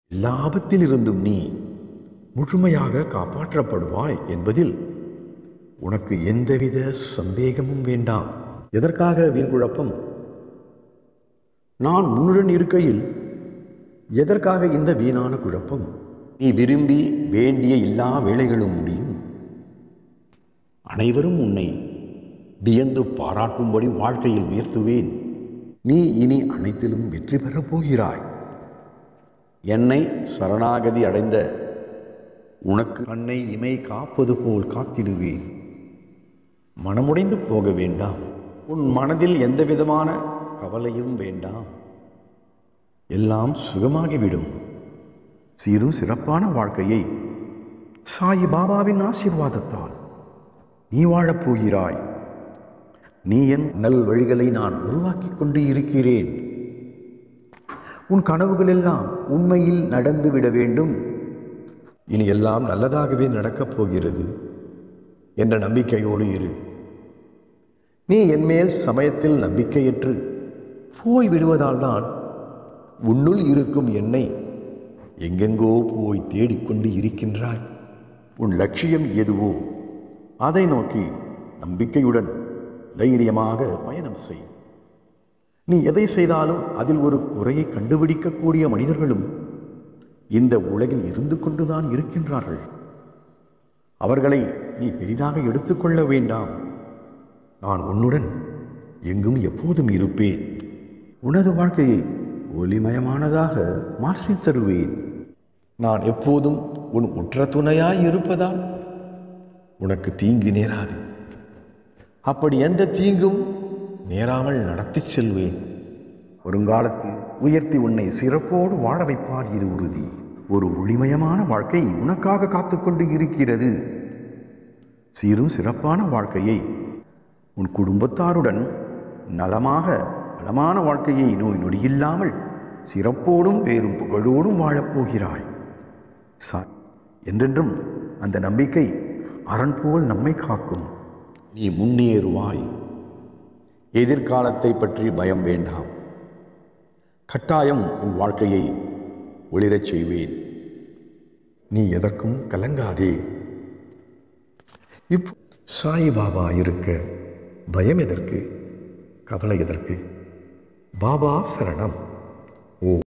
எல்லா ஆபத்திலிருந்தும் நீ முழுமையாக காப்பாற்றப்படுவாய் என்பதில் உனக்கு எந்தவித சந்தேகமும் வேண்டாம் எதற்காக வீண் குழப்பம் நான் உன்னுடன் இருக்கையில் எதற்காக இந்த வீணான குழப்பம் நீ விரும்பி வேண்டிய எல்லா வேலைகளும் முடியும் அனைவரும் உன்னை வியந்து பாராட்டும்படி வாழ்க்கையில் உயர்த்துவேன் நீ இனி அனைத்திலும் வெற்றி பெறப் போகிறாய் என்னை சரணாகதி அடைந்த உனக்கு கண்ணை இமை காப்பது போல் காத்திடுவேன் மனமுடைந்து போக வேண்டாம் உன் மனதில் எந்த விதமான கவலையும் வேண்டாம் எல்லாம் சுகமாகிவிடும் சீரும் சிறப்பான வாழ்க்கையை சாயி பாபாவின் ஆசீர்வாதத்தால் நீ வாழப் போகிறாய் நீ என் நல் வழிகளை நான் உருவாக்கிக் கொண்டு இருக்கிறேன் உன் கனவுகள் எல்லாம் உண்மையில் நடந்துவிட வேண்டும் இனி எல்லாம் நல்லதாகவே நடக்கப் போகிறது என்ற நம்பிக்கையோடு இரு நீ என்மேல் சமயத்தில் நம்பிக்கையற்று போய் விடுவதால்தான் உன்னுள் இருக்கும் என்னை எங்கெங்கோ போய் தேடிக்கொண்டு இருக்கின்றாய் உன் லட்சியம் எதுவோ அதை நோக்கி நம்பிக்கையுடன் தைரியமாக பயணம் செய் நீ எதை செய்தாலும் அதில் ஒரு குறையை கண்டுபிடிக்கக்கூடிய மனிதர்களும் இந்த உலகில் இருந்து கொண்டுதான் இருக்கின்றார்கள் அவர்களை நீ பெரிதாக எடுத்துக்கொள்ள வேண்டாம் நான் உன்னுடன் எங்கும் எப்போதும் இருப்பேன் உனது வாழ்க்கையை ஒளிமயமானதாக மாற்றித் தருவேன் நான் எப்போதும் உன் உற்ற துணையாய் இருப்பதால் உனக்கு தீங்கு நேராது அப்படி எந்த தீங்கும் நேராமல் நடத்திச் செல்வேன் வருங்காலத்தில் உயர்த்தி உன்னை சிறப்போடு வாழ வைப்பார் இது உறுதி ஒரு ஒளிமயமான வாழ்க்கை உனக்காக காத்துக்கொண்டு இருக்கிறது சீரும் சிறப்பான வாழ்க்கையை உன் குடும்பத்தாருடன் நலமாக நலமான வாழ்க்கையை நோய் நொடியில்லாமல் சிறப்போடும் பேரும் புகழோடும் வாழப்போகிறாய் சா என்றென்றும் அந்த நம்பிக்கை அரண் போல் நம்மை காக்கும் நீ முன்னேறுவாய் எதிர்காலத்தை பற்றி பயம் வேண்டாம் கட்டாயம் உன் வாழ்க்கையை ஒளிரச் செய்வேன் நீ எதற்கும் கலங்காதே இப் சாய்பாபா இருக்க பயம் எதற்கு கவலை எதற்கு பாபா சரணம் ஓ